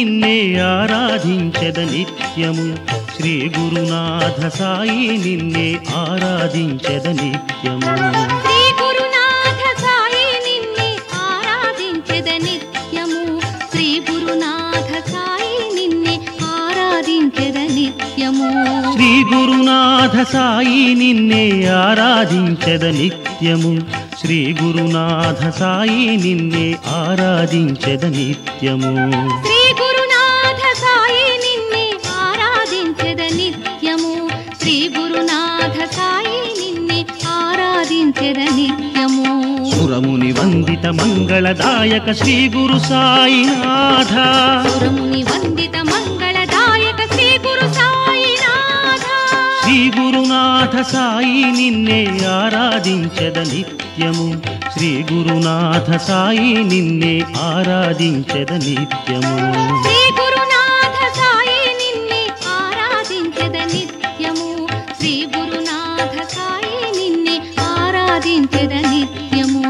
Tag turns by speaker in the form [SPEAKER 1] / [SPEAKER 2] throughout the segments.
[SPEAKER 1] నిన్నే ఆరాధించద నిత్యము శ్రీ గురునాథ సాయి నిన్నే ఆరాధించద నిత్యము
[SPEAKER 2] శ్రీ గురునాథ సాయి నిన్నే ఆరాధించెద నిత్యము శ్రీ గురునాథ సాయి నిన్నే ఆరాధించెద నిత్యము
[SPEAKER 1] శ్రీ గురునాథ సాయి నిన్నే ఆరాధించద నిత్యము శ్రీ గురునాథ సాయి నిన్నే ఆరాధించద నిత్యము
[SPEAKER 2] శ్రీ గురునాథ సాయి నిన్నే ఆరాధించెద నిత్యము శ్రీ గురునాథ సాయి నిన్నే ఆరాధించెద నిత్యము
[SPEAKER 1] సురముని వందిత మంగళదాయక శ్రీ గురు సాయినాథ
[SPEAKER 2] పురముని వందిత మంగళదాయక శ్రీ గురు సాయినాథ
[SPEAKER 1] శ్రీ గురునాథ సాయి నిన్నే ఆరాధించద నిత్యము శ్రీ గురునాథ సాయి నిన్నే ఆరాధించద నిత్యము
[SPEAKER 2] శ్రీ గురునాథ సాయి నిన్నే ఆరాధించెద నిత్యము శ్రీ గురునాథ సాయి నిన్నే ఆరాధించెద నిత్యము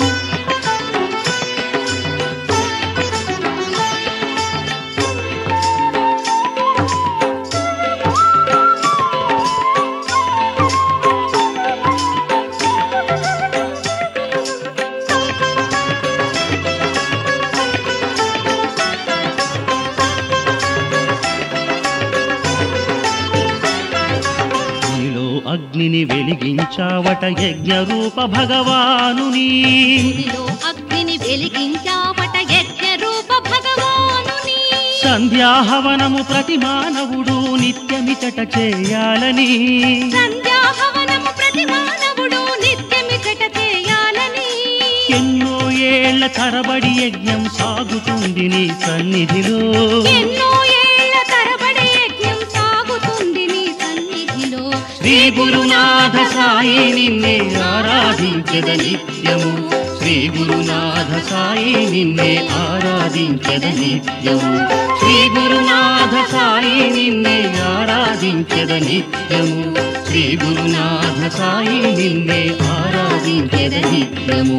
[SPEAKER 1] నీలో అగ్నిని వెలిగించావట యజ్ఞ రూప భగవానుని
[SPEAKER 2] ఇదిలో అగ్నిని వెలిగించావట యజ్ఞ రూప భగవానుని
[SPEAKER 1] సంధ్యాహవనము ప్రతి మానవుడు నిత్యమిచట చేయాలని
[SPEAKER 2] సంధ్యాహవనము ప్రతి మానవుడు నిత్యమిచట చేయాలని
[SPEAKER 1] ఎన్నో ఏళ్ల తరబడి యజ్ఞం సాగుతుంది నీ సన్నిధిలో
[SPEAKER 2] ఎన్నో ఏళ్ల తరబడి యజ్ఞం సాగుతుంది నీ సన్నిధిలో
[SPEAKER 1] శ్రీ గురునాథ సాయి నిన్నే ఆరాధించద నిత్యము శ్రీ గురునాథ సాయి నిన్నే ఆరాధించద నిత్యము శ్రీ గురునాథ సాయి నిన్నే ఆరాధించద నిత్యము శ్రీ గురునాథ సాయి నిన్నే ఆరాధించద నిత్యము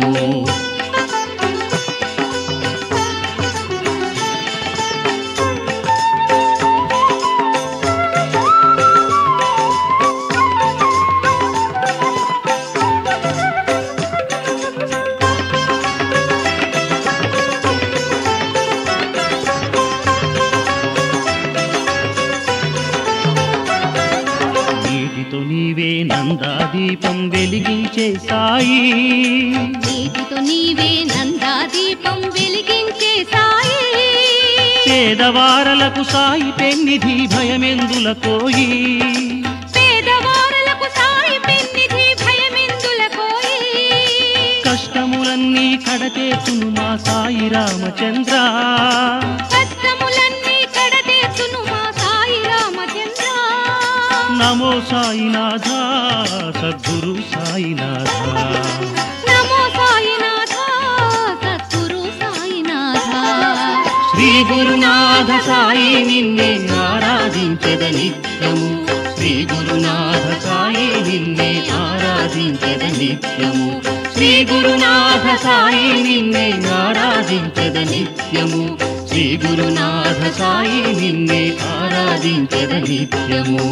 [SPEAKER 1] నీటితో నీవే నందాదీపం వెలిగించే సాయి
[SPEAKER 2] నీటితో నీవే నందాదీపం వెలిగించే సాయి
[SPEAKER 1] పేదవారలకు సాయి పెన్నిధి భయమెందుల కోయి
[SPEAKER 2] పేదవారలకు సాయి పెన్నిధి భయమెందుల కోయి
[SPEAKER 1] కష్టములన్నీ కడతేచును మా సాయి రామచంద్ర
[SPEAKER 2] కష్టములన్నీ కడతీర్చును మా సాయి రామచంద్ర
[SPEAKER 1] నమో సాయినాథ సద్గురు సాయినాథ
[SPEAKER 2] నమో సాయినాథ సద్గురు సాయినాథ
[SPEAKER 1] శ్రీ గురునాథ సాయి నిన్నే ఆరాధించద నిత్యము శ్రీ గురునాథ సాయి నిన్నే ఆరాధించద నిత్యము శ్రీ గురునాథ సాయి నిన్నే ఆరాధించద నిత్యము శ్రీ గురునాథ సాయి నిన్నే ఆరాధించద నిత్యము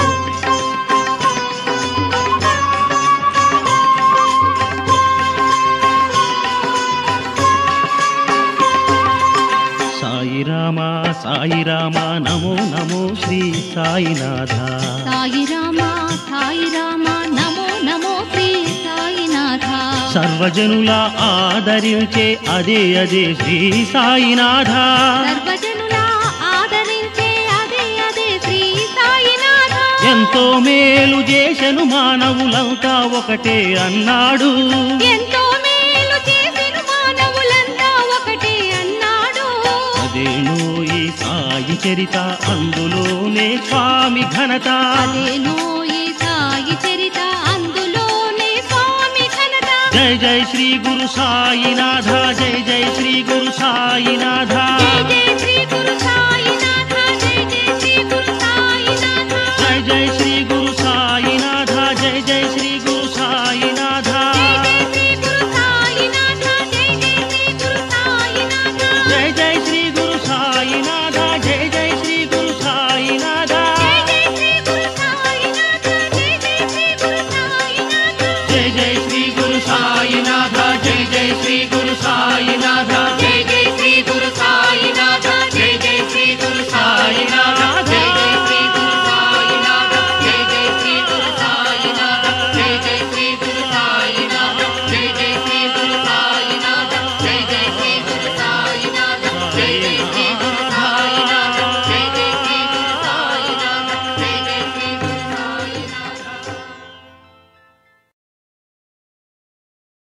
[SPEAKER 1] సాయి రామ సాయి రామ నమో నమో శ్రీ సాయినాథ
[SPEAKER 2] సాయి రామ సాయి రామ నమో నమో శ్రీ సాయినాథ
[SPEAKER 1] సర్వజనుల ఆదరించే అదే అదే శ్రీ సాయినాథ
[SPEAKER 2] సర్వజనుల ఆదరించే అదే అదే శ్రీ సాయినాథ
[SPEAKER 1] ఎంతో మేలు చేసెను మానవులంతా ఒకటే అన్నాడు
[SPEAKER 2] ఎంతో మేలు చేసిన మానవులంతా ఒకటే అన్నాడు
[SPEAKER 1] అదేనో ఈ సాయి చరిత అందులోనే స్వామి ఘనత
[SPEAKER 2] అదేనో ఈ సాయి చరిత అందులోనే స్వామి ఘనత
[SPEAKER 1] జై జై శ్రీ గురు సాయినాథ జై జై శ్రీ గురు సాయినాథ
[SPEAKER 2] జై జై శ్రీ